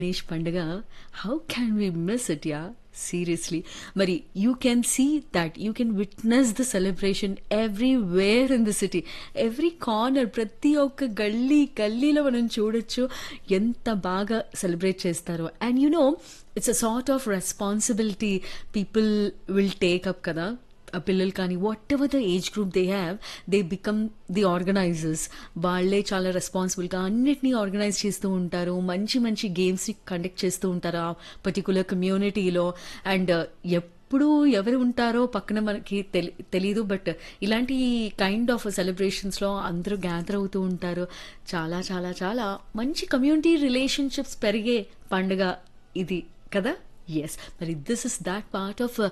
గణేష్ పండుగ how can we miss it ya seriously మరి you can see that you can witness the celebration everywhere in the city every corner ప్రతి ఒక్క గల్లీ గల్లీలో మనం చూడొచ్చు ఎంత బాగా సెలబ్రేట్ చేస్తారో and you know it's a sort of responsibility people will take up కదా ఆ పిల్లలు కానీ whatever the age group they have they become the organisers వాళ్ళే చాలా రెస్పాన్సిబుల్గా అన్నిటినీ ఆర్గనైజ్ చేస్తూ ఉంటారు మంచి మంచి గేమ్స్ని కండక్ట్ చేస్తూ ఉంటారు ఆ పర్టికులర్ కమ్యూనిటీలో అండ్ ఎప్పుడు ఎవరు ఉంటారో పక్కన మనకి తెలి తెలీదు బట్ ఇలాంటి కైండ్ ఆఫ్ సెలబ్రేషన్స్లో అందరూ గ్యాదర్ అవుతూ ఉంటారు చాలా చాలా చాలా మంచి కమ్యూనిటీ రిలేషన్షిప్స్ పెరిగే పండుగ ఇది కదా ఎస్ మరి this is that part of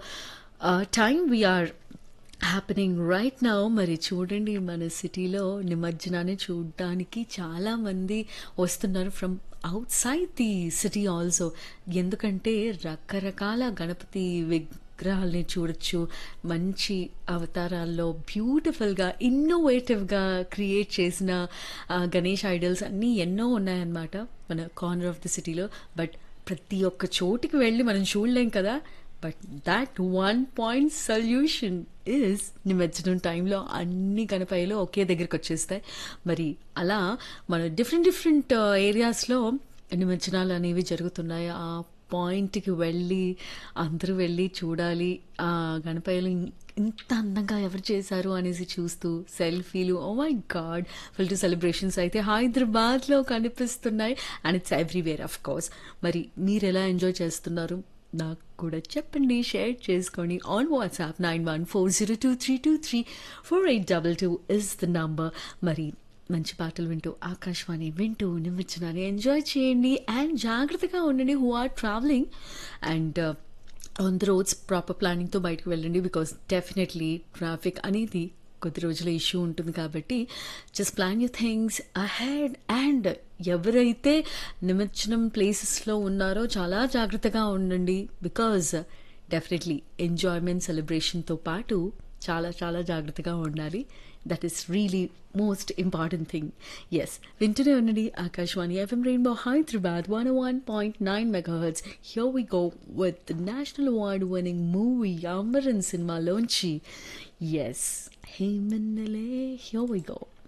time we are happening right now మరి చూడండి మన సిటీలో నిమజ్జనాన్ని చూడడానికి చాలామంది వస్తున్నారు from outside the city also ఎందుకంటే రకరకాల గణపతి విగ్రహాలని చూడొచ్చు మంచి అవతారాల్లో బ్యూటిఫుల్గా ఇన్నోవేటివ్గా క్రియేట్ చేసిన గణేష్ ఐడల్స్ అన్నీ ఎన్నో ఉన్నాయన్నమాట మన కార్నర్ ఆఫ్ ది సిటీలో బట్ ప్రతి ఒక్క చోటికి వెళ్ళి మనం చూడలేం కదా but that one point solution is నిమజ్జనం టైంలో అన్ని గణపయ్యలు ఒకే దగ్గరికి వచ్చేస్తాయి మరి అలా మన డిఫరెంట్ డిఫరెంట్ ఏరియాస్లో నిమజ్జనాలు అనేవి జరుగుతున్నాయి ఆ పాయింట్కి వెళ్ళి అందరూ వెళ్ళి చూడాలి ఆ గణపయ్యలు ఇంత అందంగా ఎవరు చేశారు అనేసి చూస్తూ సెల్ఫీలు oh my god filter celebrations అయితే హైదరాబాద్లో కనిపిస్తున్నాయి and it's everywhere of course మరి మీరు ఎలా ఎంజాయ్ చేస్తున్నారు నాకు కూడా చెప్పండి షేర్ చేసుకోండి on WhatsApp nine one four zero two three two three four eight double two is the number మరి మంచి పాటలు వింటూ ఆకాశవాణి వింటూ నిమ్మించడాన్ని ఎంజాయ్ చేయండి అండ్ జాగ్రత్తగా ఉండండి who are travelling and on the roads proper ప్లానింగ్తో బయటకు వెళ్ళండి బికాస్ డెఫినెట్లీ ట్రాఫిక్ అనేది కొద్ది రోజుల ఇష్యూ ఉంటుంది కాబట్టి just plan you things ahead and ఎవరైతే నిమజ్జనం ప్లేసెస్లో ఉన్నారో చాలా జాగ్రత్తగా ఉండండి బికాజ్ డెఫినెట్లీ ఎంజాయ్మెంట్ సెలబ్రేషన్తో పాటు చాలా చాలా జాగ్రత్తగా ఉండాలి that is really most important thing yes వింటూనే ఉండండి Akashvani FM rainbow Hyderabad one one point nine megahertz here we go with national award winning movie Amaran సినిమాలోంచి yes hey Minnale here we go